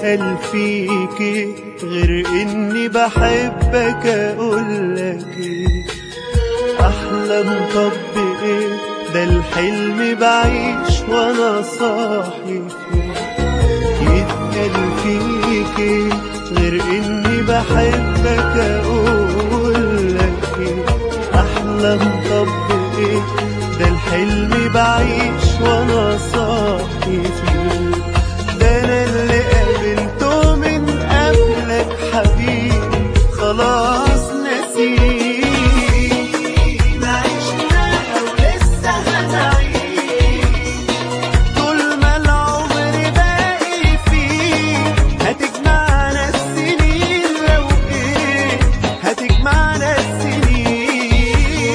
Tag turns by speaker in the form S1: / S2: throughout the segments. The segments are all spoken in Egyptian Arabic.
S1: يتقال فيكي غير اني بحبك اقولك ايه احلم طب ايه ده الحلم بعيش وانا صاحي فيه يتقال فيكي غير اني بحبك اقولك ايه احلم طب ايه ده الحلم بعيش وانا صاحي فيه ده انا اللي قابلته من قبلك حبيبي خلاص نسيت عشنا ولسه هنعيش طول ما العمر باقي فيه هتجمعنا السنين لو ايه هتجمعنا السنين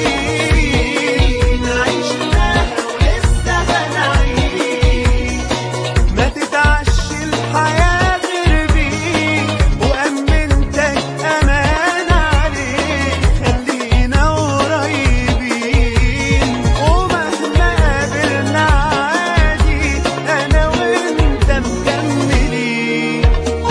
S1: عشنا ولسه هنعيش ما تتعش الحياة غير بيك وأمنتك أمان عليك خلينا قريبين ومهما قابلنا عادي أنا وأنت مكملين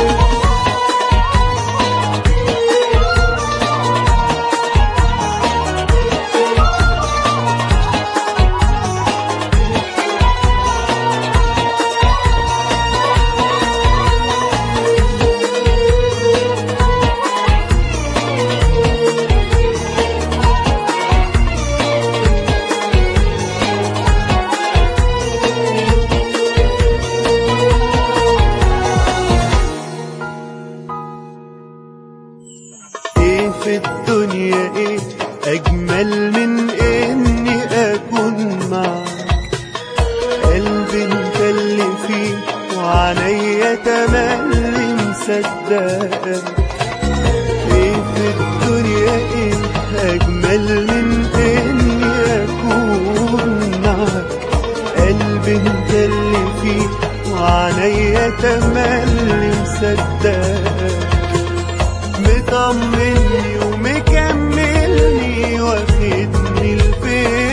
S1: ايه في الدنيا ايه اجمل من اني اكون معك قلبي انت اللي فيه وعينيا تملي مصدقك ايه في الدنيا ايه اجمل من اني اكون معك قلبي انت اللي فيه وعينيا تملي مصدقك مطمني ومكملني واخدني لفين